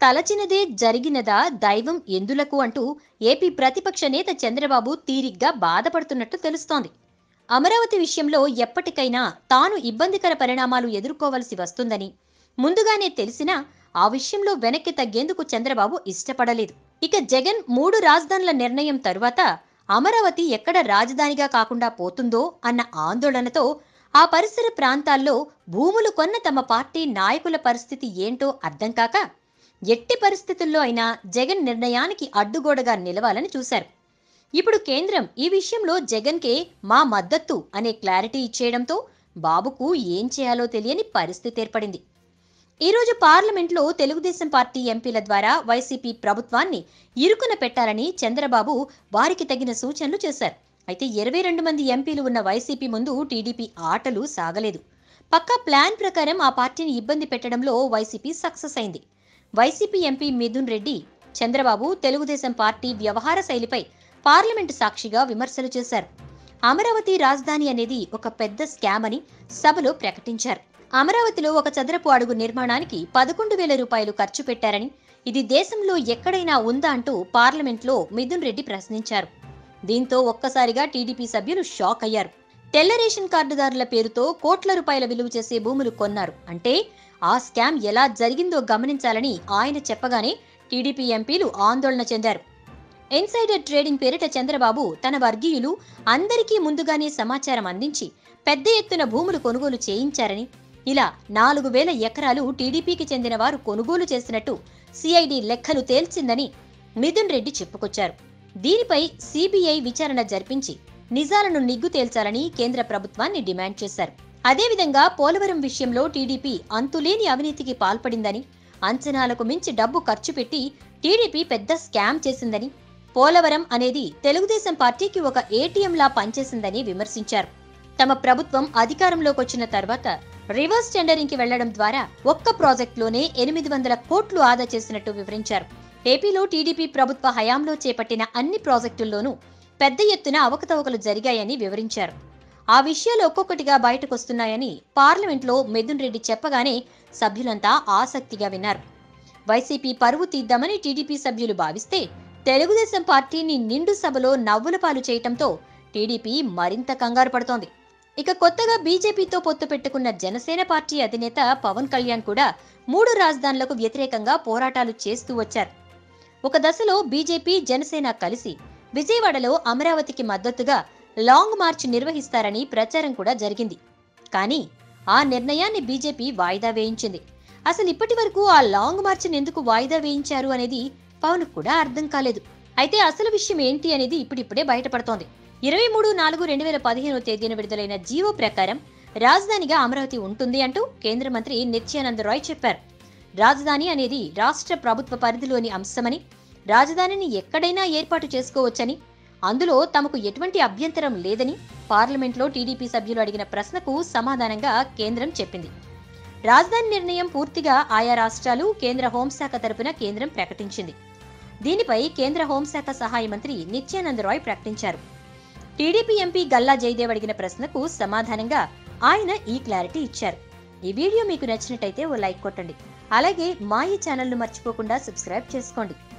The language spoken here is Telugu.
తలచినదే జరిగినదా దైవం ఎందులకు అంటూ ఏపీ ప్రతిపక్ష నేత చంద్రబాబు తీరిగ్గా బాధపడుతున్నట్టు తెలుస్తోంది అమరావతి విషయంలో ఎప్పటికైనా తాను ఇబ్బందికర పరిణామాలు ఎదుర్కోవలసి వస్తుందని ముందుగానే తెలిసినా ఆ విషయంలో వెనక్కి తగ్గేందుకు చంద్రబాబు ఇష్టపడలేదు ఇక జగన్ మూడు రాజధానుల నిర్ణయం తరువాత అమరావతి ఎక్కడ రాజధానిగా కాకుండా పోతుందో అన్న ఆందోళనతో ఆ పరిసర ప్రాంతాల్లో భూములు కొన్న తమ పార్టీ నాయకుల పరిస్థితి ఏంటో అర్థం కాక ఎట్టి పరిస్థితుల్లో అయినా జగన్ నిర్ణయానికి అడ్డుగోడగా నిలవాలని చూశారు ఇప్పుడు కేంద్రం ఈ విషయంలో జగన్కే మా మద్దతు అనే క్లారిటీ ఇచ్చేయడంతో బాబుకు ఏం చేయాలో తెలియని పరిస్థితి ఏర్పడింది ఈరోజు పార్లమెంట్లో తెలుగుదేశం పార్టీ ఎంపీల ద్వారా వైసీపీ ప్రభుత్వాన్ని ఇరుకున పెట్టాలని చంద్రబాబు వారికి తగిన సూచనలు చేశారు అయితే ఇరవై రెండు మంది ఎంపీలు ఉన్న వైసీపీ ముందు టీడీపీ ఆటలు సాగలేదు పక్కా ప్లాన్ ప్రకారం ఆ పార్టీని ఇబ్బంది పెట్టడంలో వైసీపీ సక్సెస్ అయింది YCP MP Mithun Reddy Chandrababu Telugu Desam party వ్యవహార శైలిపై పార్లమెంటు సాక్షిగా విమర్శలు చేశారు అమరావతి రాజధాని అనేది ఒక పెద్ద స్కామ్ అని సభలో ప్రకటించారు అమరావతిలో ఒక చదరపు అడుగు నిర్మాణానికి పదకొండు వేల రూపాయలు ఖర్చు పెట్టారని ఇది దేశంలో ఎక్కడైనా ఉందా అంటూ పార్లమెంట్లో మిథున్ రెడ్డి ప్రశ్నించారు దీంతో ఒక్కసారిగా టీడీపీ సభ్యులు షాక్ అయ్యారు తెల్ల రేషన్ కార్డుదారుల పేరుతో కోట్ల రూపాయల విలువ చేసే భూములు కొన్నారు అంటే ఆ స్కామ్ ఎలా జరిగిందో గమనించాలని ఆయన చెప్పగానే టీడీపీ ఎంపీలు ఆందోళన చెందారు ఇన్సైడర్ ట్రేడింగ్ పేరిట చంద్రబాబు తన వర్గీయులు అందరికీ ముందుగానే సమాచారం అందించి పెద్ద ఎత్తున భూములు కొనుగోలు చేయించారని ఇలా నాలుగు వేల ఎకరాలు టీడీపీకి చెందిన వారు కొనుగోలు చేసినట్టు సిఐడి లెక్కలు తేల్చిందని మిథున్ రెడ్డి చెప్పుకొచ్చారు దీనిపై సిబిఐ విచారణ జరిపించి నిజాలను నిగ్గు తేల్చాలని కేంద్ర ప్రభుత్వాన్ని డిమాండ్ చేశారు అదేవిధంగా పోలవరం విషయంలో టీడీపీ అంతులేని అవినీతికి పాల్పడిందని అంచనాలకు మించి డబ్బు ఖర్చు పెట్టి టీడీపీ పెద్ద స్కామ్ చేసిందని పోలవరం అనేది తెలుగుదేశం పార్టీకి ఒక ఏటీఎంలా పనిచేసిందని విమర్శించారు తమ ప్రభుత్వం అధికారంలోకి వచ్చిన తర్వాత రివర్స్ టెండరింగ్ కి వెళ్లడం ద్వారా ఒక్క ప్రాజెక్టులోనే ఎనిమిది వందల కోట్లు ఆదా చేసినట్టు వివరించారు ఏపీలో టీడీపీ ప్రభుత్వ హయాంలో చేపట్టిన అన్ని ప్రాజెక్టుల్లోనూ పెద్ద ఎత్తున అవకతవకలు జరిగాయని వివరించారు ఆ విషయాలు ఒక్కొక్కటిగా బయటకొస్తున్నాయని పార్లమెంట్లో మిథున్ రెడ్డి చెప్పగానే సభ్యులంతా ఆసక్తిగా విన్నారు వైసీపీ పరువు తీద్దామని టీడీపీ సభ్యులు భావిస్తే తెలుగుదేశం పార్టీని నిండు సభలో నవ్వుల పాలు చేయటంతో టీడీపీ మరింత కంగారు పడుతోంది ఇక కొత్తగా బీజేపీతో పొత్తు పెట్టుకున్న జనసేన పార్టీ అధినేత పవన్ కళ్యాణ్ కూడా మూడు రాజధానులకు వ్యతిరేకంగా పోరాటాలు చేస్తూ వచ్చారు ఒక దశలో బీజేపీ జనసేన కలిసి విజయవాడలో అమరావతికి మద్దతుగా లాంగ్ మార్చ్ నిర్వహిస్తారని ప్రచారం కూడా జరిగింది కానీ ఆ నిర్ణయాన్ని బీజేపీ వాయిదా వేయించింది అసలు ఇప్పటి వరకు ఆ లాంగ్ మార్చ్ని ఎందుకు వాయిదా వేయించారు అనేది పవన్ కూడా అర్థం కాలేదు అయితే అసలు విషయం ఏంటి అనేది ఇప్పుడిప్పుడే బయటపడుతోంది ఇరవై మూడు నాలుగు రెండు వేల పదిహేను తేదీన విడుదలైన జీవో ప్రకారం రాజధానిగా అమరావతి ఉంటుంది అంటూ కేంద్ర మంత్రి నిత్యానంద్ రాయ్ చెప్పారు రాజధాని అనేది రాష్ట్ర ప్రభుత్వ పరిధిలోని అంశమని రాజధానిని ఎక్కడైనా ఏర్పాటు చేసుకోవచ్చని అందులో తమకు ఎటువంటి అభ్యంతరం లేదని పార్లమెంట్లో టీడీపీ సభ్యులు అడిగిన ప్రశ్నకు సమాధానంగా కేంద్రం చెప్పింది రాజధాని నిర్ణయం పూర్తిగా ఆయా రాష్ట్రాలు కేంద్ర హోంశాఖ తరపున కేంద్రం ప్రకటించింది దీనిపై కేంద్ర హోంశాఖ సహాయ మంత్రి నిత్యానంద్ రాయ్ ప్రకటించారు టీడీపీ ఎంపీ గల్లా జయదేవ్ అడిగిన ప్రశ్నకు సమాధానంగా ఆయన ఈ క్లారిటీ ఇచ్చారు ఈ వీడియో మీకు నచ్చినట్టయితే ఓ లైక్ కొట్టండి అలాగే మా ఈ ఛానల్ను మర్చిపోకుండా సబ్స్క్రైబ్ చేసుకోండి